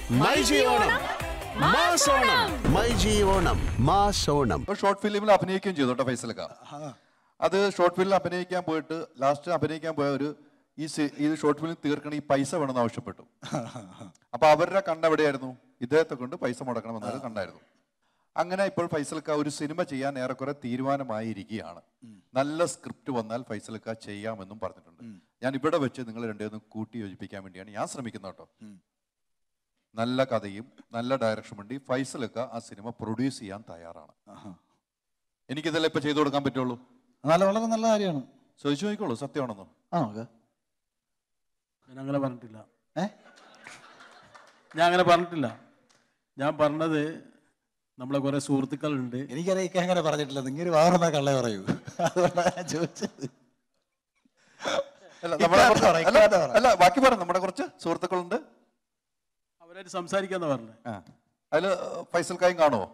മൈജി ഓണം മാസോണം മൈജി ഓണം മാസോണം ഒരു ഷോർട്ട് ഫിലിമിൽ അഭിനയിക്കുകയും ചെയ്തു കേട്ടോ ഫൈസലക്ക അത് ഷോർട്ട് ഫിലിമിൽ അഭിനയിക്കാൻ പോയിട്ട് ലാസ്റ്റ് അഭിനയിക്കാൻ പോയ ഒരു ഈ സി- ഈ ഷോർട്ട് ഫിലിം തീർക്കണ ഈ പൈസ വേണമെന്ന് ആവശ്യപ്പെട്ടു അപ്പൊ അവരുടെ കണ്ണെവിടെയായിരുന്നു ഇദ്ദേഹത്തെ കൊണ്ട് പൈസ മുടക്കണമെന്നത് കണ്ടായിരുന്നു അങ്ങനെ ഇപ്പോൾ ഫൈസൽക്ക ഒരു സിനിമ ചെയ്യാൻ ഏറെക്കുറെ തീരുമാനമായിരിക്കുകയാണ് നല്ല സ്ക്രിപ്റ്റ് വന്നാൽ ഫൈസൽക്ക ചെയ്യാമെന്നും പറഞ്ഞിട്ടുണ്ട് ഞാൻ ഇവിടെ വെച്ച് നിങ്ങൾ രണ്ടുപേരും കൂട്ടി യോജിപ്പിക്കാൻ വേണ്ടിയാണ് ഞാൻ ശ്രമിക്കുന്നത് കേട്ടോ നല്ല കഥയും നല്ല ഡയറക്ഷൻ വേണ്ടി ഫൈസലൊക്കെ ആ സിനിമ പ്രൊഡ്യൂസ് ചെയ്യാൻ തയ്യാറാണ് എനിക്കിതെല്ലാം ഇപ്പൊ ചെയ്തു കൊടുക്കാൻ പറ്റുള്ളൂ നല്ല വളരെ നല്ല കാര്യമാണ് ചോദിച്ചു നോക്കിക്കോളൂ സത്യമാണെന്നോ ആ ഓക്കെ ഞാൻ അങ്ങനെ പറഞ്ഞിട്ടില്ല ഏ ഞാൻ അങ്ങനെ പറഞ്ഞിട്ടില്ല ഞാൻ പറഞ്ഞത് നമ്മളെ കുറെ സുഹൃത്തുക്കളുണ്ട് എനിക്കറിയാം ഇക്ക അങ്ങനെ പറഞ്ഞിട്ടില്ല നിങ്ങൾ വാഹനം കള്ളേ പറയൂ അതുകൊണ്ടാണ് ഞാൻ ചോദിച്ചത് അല്ല നമ്മുടെ ഇക്കാത്ത കുറച്ച്- പറ, അല്ല, ഇക്കാത്ത പറ. അല്ല ബാക്കി പറ നമ്മുടെ കുറച്ച് സുഹൃത്തുക്കളുണ്ട് അവരായിട്ട് സംസാരിക്കാന്ന് പറഞ്ഞത് അതില് ഫൈസൽക്കായും കാണുമോ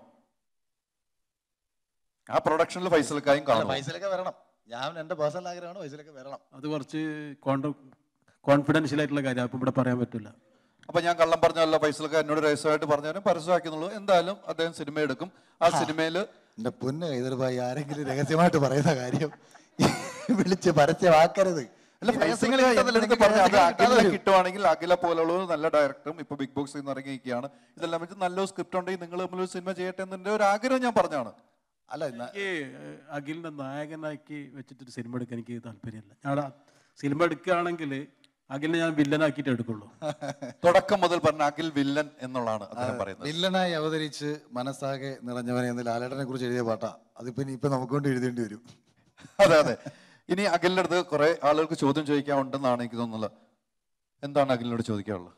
ആ പ്രൊഡക്ഷനിൽ ഫൈസൽക്കായും അല്ല, കാണുമോ പൈസയിലൊക്കെ വരണം ഞാൻ എന്റെ പേഴ്സണൽ ആഗ്രഹമാണ് പൈസയിലൊക്കെ വരണം അത് കുറച്ച് കോൺഫിഡൻഷ്യൽ ആയിട്ടുള്ള കാര്യം അപ്പം ഇവിടെ പറയാൻ പറ്റില്ല അപ്പൊ ഞാൻ കള്ളം പറഞ്ഞല്ല ഫൈസൽക്ക എന്നോട് രഹസ്യമായിട്ട് പറഞ്ഞാലും പരസ്യമാക്കുന്നുള്ളൂ എന്തായാലും അദ്ദേഹം സിനിമ എടുക്കും ആ സിനിമയില് എന്റെ പൊന്ന് കൈതർഭായി ആരെങ്കിലും രഹസ്യമായിട്ട് പറയുന്ന കാര്യം വിളിച്ച് പരസ്യമാക്കരുത് അല്ല ഈ ഫൈസൽ രഹസ്യങ്ങൾ ഖാൻ കിട്ടുന്നില്ല, ഇതിലെടുത്ത് നിങ്ങൾക്ക് പറഞ്ഞ അത് രഹസ്യങ്ങൾ കിട്ടാതെ അഖിലിനെ വരും. കിട്ടുവാണെങ്കിൽ അഖില പോലുള്ള നല്ല ഡയറക്ടറും ഇപ്പൊ ബിഗ് ബോക്സിൽ നിന്ന് ഇറങ്ങിയിരിക്കുകയാണ് ഇതെല്ലാം വെച്ച് നല്ലൊരു സ്ക്രിപ്റ്റ് ഉണ്ടെങ്കിൽ നിങ്ങൾ തമ്മിൽ ഒരു സിനിമ ചെയ്യട്ടെ എന്നതിന്റെ ഒരു ആഗ്രഹം ഞാൻ പറഞ്ഞാണ് അല്ല ഇന്ന- എനിക്ക് ഏഹ്, അഖിലിനെ നായകനാക്കി വെച്ചിട്ടൊരു സിനിമ എടുക്കാൻ എനിക്ക് താല്പര്യമില്ല ഞാൻ ആ സിനിമ എടുക്കുകയാണെങ്കിൽ അഖിലിനെ ഞാൻ വില്ലനാക്കിയിട്ട് എടുക്കുള്ളൂ തുടക്കം മുതൽ പറഞ്ഞ അഖിൽ വില്ലൻ എന്നുള്ളതാണ് അദ്ദേഹം പറയുന്നത് വില്ലനായി അവതരിച്ച് മനസ്സാകെ നിറഞ്ഞവനെ എന്ന് ലാലേട്ടനെ കുറിച്ച് എഴുതിയ പാട്ടാ അതിപ്പോ ഇനി ഇപ്പൊ നമുക്ക് കൊണ്ട് എഴുതേണ്ടി വരും അതെ അതെ ഇനി അഖിലിന്റെ അടുത്ത് കുറെ ആളുകൾക്ക് ചോദ്യം ചോദിക്കാനുണ്ടെന്നാണ് എനിക്ക് തോന്നുന്നത് എന്താണ് അഖിലിനോട് ചോദിക്കാനുള്ളത്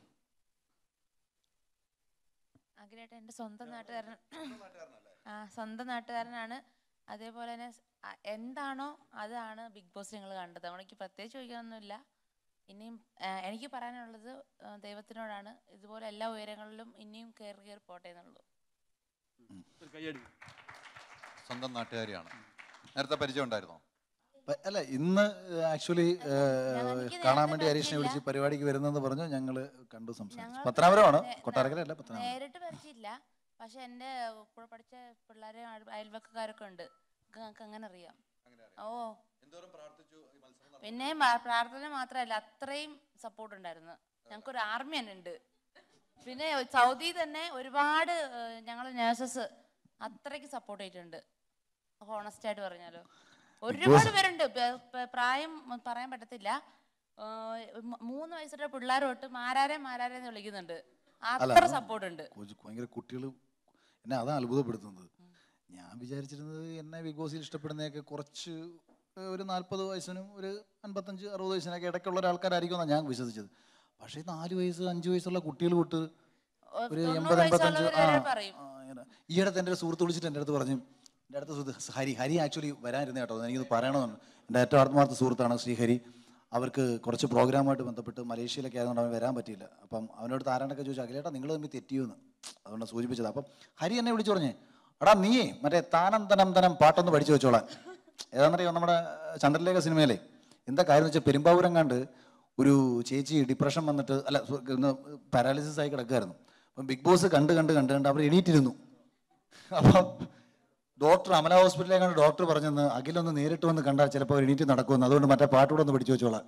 അഖിലേട്ടൻ എൻ്റെ സ്വന്തം നാട്ടുകാരൻ ആ സ്വന്തം നാട്ടുകാരനാണ് അതേപോലെ തന്നെ സ്- ആ, എന്താണോ അതാണ് ബിഗ് ബോസ് നിങ്ങൾ കണ്ടത് എനിക്ക് പ്രത്യേകിച്ച് ചോദിക്കാനൊന്നുമില്ല ഇനിയും ആ, എനിക്ക് പറയാനുള്ളത് ആ, ദൈവത്തിനോടാണ് ഇതുപോലെ എല്ലാ ഉയരങ്ങളിലും ഇനിയും കയറി കയറി പോട്ടെ എന്നുള്ളൂ ഒരു കയ്യടി സ്വന്തം നാട്ടുകാരിയാണ് നേരത്തെ പരിചയം ഉണ്ടായിരുന്നോ പ- അല്ല ഇന്ന് ആക്ച്വലി ഞങ്ങൾ- എനിക്ക് കാണാൻ നേരത്തെ വേണ്ടി ഹരീഷിനെ വിളിച്ച് പരിചയമില്ല. പരിപാടിക്ക് വരുന്നെന്ന് പറഞ്ഞു ഞങ്ങള് കണ്ടു സംസാരിച്ചു ഞങ്ങൾ പത്തനാപുരമാണ് നേ- കൊട്ടാരക്കരയല്ല പത്തനാപുരം നേരിട്ട് പരിചയമില്ല പക്ഷെ എൻ്റെ കൂടെ പഠിച്ച പിള്ളേരെ അയൽവക്കക്കാരൊക്കെ ഉണ്ട് ഞങ്ങൾക്ക് അങ്ങനെ അറിയാം ഓ പിന്നെ മ- പ്രാർത്ഥന മാത്രമല്ല അത്രയും സപ്പോർട്ട് ഉണ്ടായിരുന്നു ഞങ്ങൾക്കൊരു ആർമി തന്നെ ഉണ്ട് പിന്നെ സൗദി തന്നെ ഒരുപാട് ഞങ്ങൾ നേഴ്സസ് അത്രയ്ക്ക് സപ്പോർട്ട് ചെയ്തിട്ടുണ്ട് ഹോണസ്റ്റ് ആയിട്ട് പറഞ്ഞാലോ ഒരുപാട് പേരുണ്ട് പ- പ- പ്രായം പറയാൻ പറ്റത്തില്ല ആ, മ- മൂന്ന് വയസ്സുള്ള പിള്ളേർ തൊട്ട് മാരാരെ മാരാരെ എന്ന് വിളിക്കുന്നുണ്ട് അത്ര സപ്പോർട്ട് ഉണ്ട് കൊച്ചു- ഭയങ്കര കുട്ടികൾ എന്നെ അതാണ് അത്ഭുതപ്പെടുത്തുന്നത് ഞാൻ വിചാരിച്ചിരുന്നത് എന്നെ ബിഗ് ബോസിൽ ഇഷ്ടപ്പെടുന്നതൊക്കെ കുറച്ച് ഏഹ്, ഒരു നാൽപ്പത് വയസ്സിനും ഒരു അൻപത്തഞ്ച് അറുപത് വയസ്സിനൊക്കെ ഇടയ്ക്കുള്ള ആൾക്കാരായിരിക്കും എന്നാണ് ഞാൻ വിശ്വസിച്ചത് പക്ഷേ നാല് വയസ്സ് അഞ്ച് വയസ്സുള്ള കുട്ടികൾ തൊട്ട് ഒരു തൊണ്ണൂറ് എൺപത് എൺപത്തഞ്ച് വയസ്സുള്ളവര് ആ വരെ പറയും. ആ, ഇങ്ങനെ. ഈ അടുത്ത് എൻ്റെ ഒരു സുഹൃത്ത് വിളിച്ചിട്ട് എൻ്റെ അടുത്ത് പറഞ്ഞു എൻ്റെ അടുത്ത സുഹൃത്ത് ഹരി ഹരി ആക്ച്വലി വരാനിരുന്ന കേട്ടോ എനിക്കിത് പറയണമെന്ന് എൻ്റെ ഏറ്റവും ആത്മാർത്ഥ സുഹൃത്താണ് ശ്രീഹരി അവർക്ക് കുറച്ച് പ്രോഗ്രാമായിട്ട് ബന്ധപ്പെട്ട് മലേഷ്യയിലൊക്കെ ആയതുകൊണ്ട് അവൻ വരാൻ പറ്റിയില്ല അപ്പം അവനോട് താരാണ്ടൊക്കെ ചോദിച്ചു അഖിലേട്ടാ നിങ്ങൾ തമ്മിൽ തെറ്റിയെന്ന് അതുകൊണ്ട് സൂചിപ്പിച്ചത് അപ്പം ഹരി എന്നെ വിളിച്ചു പറഞ്ഞേ എടാ നീയേ മറ്റേ താനം തനം തനം പാട്ടൊന്ന് പഠിച്ചു വെച്ചോളാൻ ഏതാണെന്നറിയോ നമ്മുടെ ചന്ദ്രലേഖ സിനിമയിലെ എന്താ കാര്യം വെച്ചാൽ പെരുമ്പാവൂരം കണ്ട് ഒരു ചേച്ചി ഡിപ്രഷൻ വന്നിട്ട് അല്ല പാരാലിസിസ് ആയി കിടക്കുമായിരുന്നു അപ്പം ബിഗ് ബോസ് കണ്ട് കണ്ട് കണ്ട് കണ്ട് അവർ എണീറ്റിരുന്നു അപ്പം ഡോക്ടർ അമല ഹോസ്പിറ്റലിലെ കണ്ട് ഡോക്ടർ പറഞ്ഞെന്ന് അഖിലൊന്ന് നേരിട്ട് വന്ന് കണ്ടാൽ ചിലപ്പോൾ എണീറ്റ് നടക്കുമെന്ന് അതുകൊണ്ട് മറ്റേ പാട്ടുകൂടെ ഒന്ന് പഠിച്ചു വെച്ചോളാം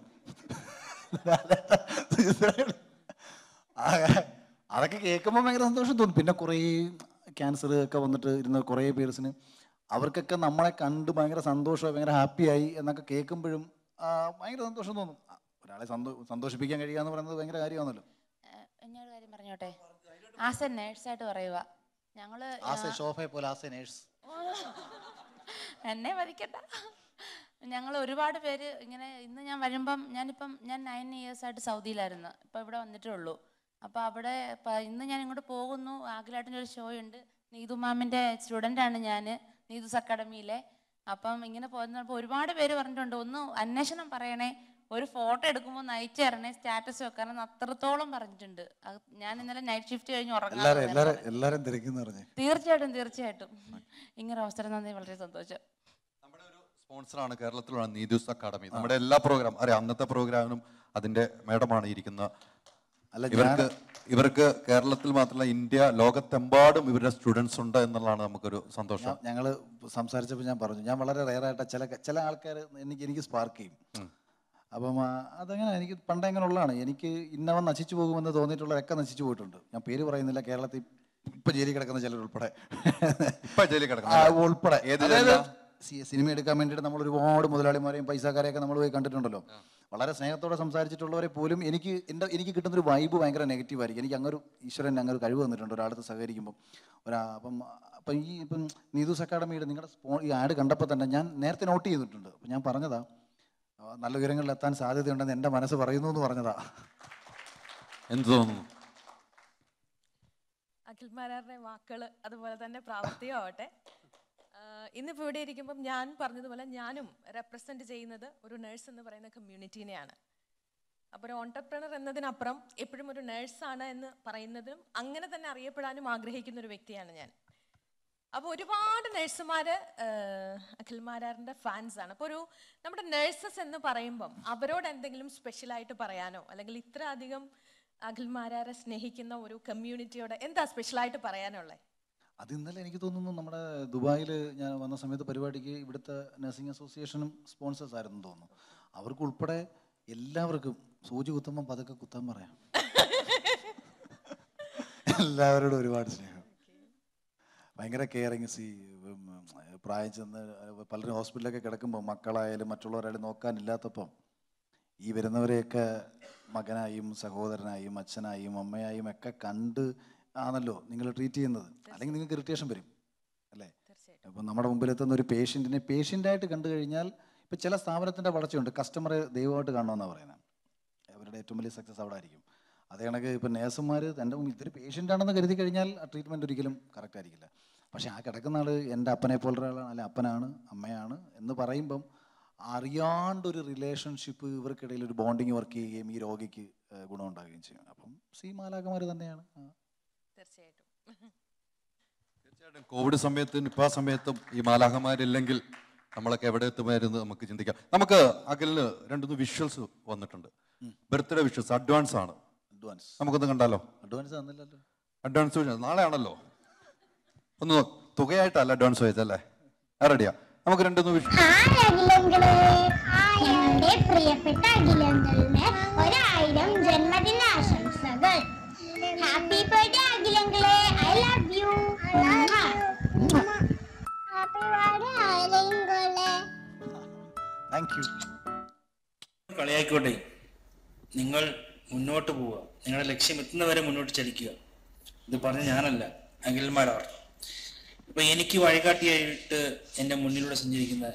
ആ, അതൊക്കെ കേൾക്കുമ്പോൾ ഭയങ്കര സന്തോഷം തോന്നും പിന്നെ കുറേ ക്യാൻസർ ഒക്കെ വന്നിട്ട് ഇരുന്ന കുറേ പേഴ്സിന് അവർക്കൊക്കെ നമ്മളെ കണ്ട് ഭയങ്കര സന്തോഷമായി ഭയങ്കര ഹാപ്പിയായി എന്നൊക്കെ കേൾക്കുമ്പോഴും ആ, ഭയങ്കര സന്തോഷം തോന്നും ആ, ഒരാളെ സന്തോ സന്തോഷിപ്പിക്കാൻ കഴിയുക എന്ന് പറയുന്നത് ഭയങ്കര കാര്യമാണല്ലോ എന്നൊരു കാര്യം പറഞ്ഞോട്ടെ ആസ് എ നേഴ്സായിട്ട് പറയുക ഞങ്ങള് ആസ് എ ഷോഫെ പോലെ ആസ് എ നേഴ്സ് എന്നെ മതിക്കണ്ട ഞങ്ങൾ ഒരുപാട് പേര് ഇങ്ങനെ ഇന്ന് ഞാൻ വരുമ്പം ഞാനിപ്പം ഞാൻ നയൻ ഇയേഴ്സ് ആയിട്ട് സൗദിയിലായിരുന്നു ഇപ്പം ഇവിടെ വന്നിട്ടേ ഉള്ളൂ അപ്പോൾ അവിടെ പ- ഇന്ന് ഞാൻ ഇങ്ങോട്ട് പോകുന്നു ആഗിലാട്ടിൻ്റെ ഒരു ഷോ ഉണ്ട് നീതു മാമിൻ്റെ സ്റ്റുഡൻ്റാണ് ഞാൻ നീതുസ് അക്കാഡമിയിലെ അപ്പം ഇങ്ങനെ പോകുന്നപ്പോൾ ഒരുപാട് പേര് പറഞ്ഞിട്ടുണ്ട് ഒന്ന് അന്വേഷണം പറയണേ ഒരു ഫോട്ടോ എടുക്കുമ്പോൾ നയിച്ചു തരണേ സ്റ്റാറ്റസ് വെക്കാനെന്ന് അത്രത്തോളം പറഞ്ഞിട്ടുണ്ട് അത് ഞാൻ ഇന്നലെ നൈറ്റ് ഷിഫ്റ്റ് കഴിഞ്ഞ് എല്ലാരും ഉറങ്ങാൻ എല്ലാരും എല്ലാരും തിരക്കുന്ന പറഞ്ഞു തീർച്ചയായിട്ടും തീർച്ചയായിട്ടും ഇങ്ങനെ അവസരം തന്നെ വളരെ സന്തോഷം നമ്മുടെ ഒരു സ്പോൺസറാണ് കേരളത്തിലുള്ള നീതൂസ് അക്കാഡമി നമ്മുടെ എല്ലാ പ്രോഗ്രാം അറിയാം അന്നത്തെ പ്രോഗ്രാമിനും അതിന്റെ മേഡമാണ് ഇരിക്കുന്ന അല്ല, ഇവർക്ക് ഇവർക്ക് കേരളത്തിൽ മാത്രമല്ല ഇന്ത്യ ലോകത്തെമ്പാടും ഇവരുടെ സ്റ്റുഡൻസ് ഉണ്ട് എന്നുള്ളതാണ് നമുക്കൊരു സന്തോഷം ഞങ്ങൾ സംസാരിച്ചപ്പോൾ ഞാൻ പറഞ്ഞു ഞാൻ വളരെ റെയറായിട്ട് ചില ചില ആൾക്കാർ എനിക്ക് എനിക്ക് സ്പാർക്ക് ചെയ്യും അപ്പം ആ, അതങ്ങനെ എനിക്ക് പണ്ട് അങ്ങനെ ഉള്ളതാണ് എനിക്ക് ഇന്നവൻ നശിച്ചു പോകുമെന്ന് തോന്നിയിട്ടുള്ളവരൊക്കെ നശിച്ചു പോയിട്ടുണ്ട് ഞാൻ പേര് പറയുന്നില്ല കേരളത്തിൽ ഇപ്പൊ ജയിലിൽ കിടക്കുന്ന ചിലർ ഉൾപ്പെടെ ഇപ്പൊ ജയിലിൽ ആ, കിടക്കുന്നത് ഉൾപ്പെടെ ഏത് അതായത് ജയിലിലാ? സി- സിനിമ എടുക്കാൻ വേണ്ടിയിട്ട് നമ്മൾ ഒരുപാട് മുതലാളിമാരെയും പൈസക്കാരെയൊക്കെ നമ്മൾ പോയി കണ്ടിട്ടുണ്ടല്ലോ വളരെ സ്നേഹത്തോടെ സംസാരിച്ചിട്ടുള്ളവരെ പോലും എനിക്ക് എൻ്റെ എനിക്ക് കിട്ടുന്നൊരു വൈബ് ഭയങ്കര നെഗറ്റീവ് ആയിരിക്കും എനിക്ക് അങ്ങൊരു ഈശ്വരൻ അങ്ങനെ ഒരു കഴിവ് തന്നിട്ടുണ്ട് ഒരാളത്ത് സഹകരിക്കുമ്പോൾ ഒരാ അപ്പം അപ്പം ഈ ഇപ്പം നീതൂസ് അക്കാഡമിയുടെ നിങ്ങളുടെ സ്പോ ഈ ആഡ് കണ്ടപ്പോൾ തന്നെ ഞാൻ നേരത്തെ നോട്ട് ചെയ്തിട്ടുണ്ട് അപ്പം ഞാൻ പറഞ്ഞതാ ആ, നല്ല ഉയരങ്ങളിൽ എത്താൻ സാധ്യതയുണ്ടെന്ന് എൻ്റെ മനസ്സ് പറയുന്നു എന്ന് പറഞ്ഞതാ എന്ത് തോന്നുന്നു അഖിൽമാരാരുടെ വാക്കുകൾ അതുപോലെ തന്നെ പ്രാവർത്തികം ആവട്ടെ ആഹ് ഇന്നിപ്പോൾ ഇവിടെ ഇരിക്കുമ്പം ഞാൻ പറഞ്ഞതുപോലെ ഞാനും റെപ്രസെൻ്റ് ചെയ്യുന്നത് ഒരു നേഴ്സ് എന്ന് പറയുന്ന കമ്മ്യൂണിറ്റീനെയാണ് അപ്പോൾ ഒരു ഓണ്ടർപ്രണർ എന്നതിനപ്പുറം എപ്പോഴും ഒരു നേഴ്സാണ് എന്ന് പറയുന്നതും അങ്ങനെ തന്നെ അറിയപ്പെടാനും ആഗ്രഹിക്കുന്ന ഒരു വ്യക്തിയാണ് ഞാൻ അപ്പോൾ ഒരുപാട് നഴ്സുമാർ അഖിൽമാരാറിൻ്റെ ഫാൻസാണ് അപ്പോൾ ഒരു നമ്മുടെ നഴ്സസ് എന്ന് പറയുമ്പം അവരോട് എന്തെങ്കിലും സ്പെഷ്യലായിട്ട് പറയാനോ അല്ലെങ്കിൽ ഇത്ര അധികം അഖിൽമാരാരെ സ്നേഹിക്കുന്ന ഒരു കമ്മ്യൂണിറ്റിയോട് എന്താ സ്പെഷ്യലായിട്ട് പറയാനുള്ളത് അത് ഇന്നലെ എനിക്ക് തോന്നുന്നു നമ്മുടെ ദുബായിൽ ഞാൻ വന്ന സമയത്ത് പരിപാടിക്ക് ഇവിടുത്തെ നഴ്സിംഗ് അസോസിയേഷനും സ്പോൺസേഴ്സ് ആയിരുന്നു തോന്നുന്നു അവർക്ക് ഉൾപ്പെടെ എല്ലാവർക്കും സൂചി കുത്തുമ്പം പതുക്കെ കുത്താൻ പറയാം എല്ലാവരോടും ഒരുപാട് സ്നേഹം ഭയങ്കര കെയറിങ് സി പ്രായം ചെന്ന് പലരും ഹോസ്പിറ്റലിലൊക്കെ കിടക്കുമ്പോൾ മക്കളായാലും മറ്റുള്ളവരായാലും നോക്കാനില്ലാത്തപ്പം ഈ വരുന്നവരെയൊക്കെ മകനായും സഹോദരനായും അച്ഛനായും അമ്മയായും ഒക്കെ കണ്ട് ആണല്ലോ നിങ്ങൾ ട്രീറ്റ് ചെയ്യുന്നത് അല്ലെങ്കിൽ നിങ്ങൾക്ക് ഇറിറ്റേഷൻ വരും അല്ലേ അപ്പം നമ്മുടെ മുമ്പിൽ എത്തുന്ന ഒരു പേഷ്യൻറ്റിനെ പേഷ്യൻ്റായിട്ട് കണ്ടു കഴിഞ്ഞാൽ ഇപ്പം ചില സ്ഥാപനത്തിൻ്റെ വളർച്ചയുണ്ട് കസ്റ്റമറെ ദൈവമായിട്ട് കാണണമെന്നാണ് പറയുന്നത് അവരുടെ ഏറ്റവും വലിയ സക്സസ് അവിടെ ആയിരിക്കും അതേ കണക്ക് ഇപ്പം നേഴ്സുമാർ എൻ്റെ മുമ്പിൽ ഇതൊരു പേഷ്യൻ്റ് ആണെന്ന് കരുതി കഴിഞ്ഞാൽ ആ ട്രീറ്റ്മെൻറ്റ് ഒരിക്കലും കറക്റ്റ് ആയിരിക്കില്ല പക്ഷേ ആ കിടക്കുന്ന ആൾ എൻ്റെ അപ്പനെ പോലെ ഒരാളാണ് അല്ലെ അപ്പനാണ് അമ്മയാണ് എന്ന് പറയുമ്പം അറിയാണ്ടൊരു റിലേഷൻഷിപ്പ് ഇവർക്കിടയിൽ ഒരു ബോണ്ടിങ് വർക്ക് ചെയ്യുകയും ഈ രോഗിക്ക് ഏഹ്, ഗുണമുണ്ടാകുകയും ചെയ്യും അപ്പം സി മാലാകമാർ തന്നെയാണ് ആ. തീർച്ചയായിട്ടും തീർച്ചയായിട്ടും കോവിഡ് സമയത്ത് നിപ്പ സമയത്തും ഈ മാലാഹമാരില്ലെങ്കിൽ നമ്മളൊക്കെ എവിടെ എത്തുമായിരുന്നു നമുക്ക് ചിന്തിക്കാം നമുക്ക് അകലിന് രണ്ടുമൂന്ന് വിഷ്വൽസ് വന്നിട്ടുണ്ട് ബർത്ത്ഡേ വിഷ്വൽസ് അഡ്വാൻസ് ആണ് അഡ്വാൻസ് നമുക്കൊന്ന് കണ്ടാലോ അഡ്വാൻസ് തന്നില്ലല്ലോ അഡ്വാൻസ് വിഷയം നാളെ ആണല്ലോ ഒന്ന് നോ- തുകയായിട്ടല്ല അഡ്വാൻസ് ചോദിച്ചല്ലേ റെഡിയാ നമുക്ക് രണ്ടുമൂന്ന് വിഷ്വൽ ഹായ് അഖിലങ്ങളെ എന്റെ പ്രിയപ്പെട്ട അഖിലങ്ങളിന് ഒരായിരം ജന്മദിന ആശംസകൾ ഹാപ്പി ബർത്ത്ഡേ അഖിലങ്ങളെ I love you happy birthday അഖിലങ്ങളെ താങ്ക് യു കളിയായിക്കോട്ടെ നിങ്ങൾ മുന്നോട്ട് പോവുക നിങ്ങളുടെ ലക്ഷ്യം എത്തുന്നവരെ മുന്നോട്ട് ചലിക്കുക ഇത് പറഞ്ഞ ഞാനല്ല അഖിൽമാരാർ ഇപ്പൊ എനിക്ക് വഴികാട്ടിയായിട്ട് എൻ്റെ മുന്നിലൂടെ സഞ്ചരിക്കുന്ന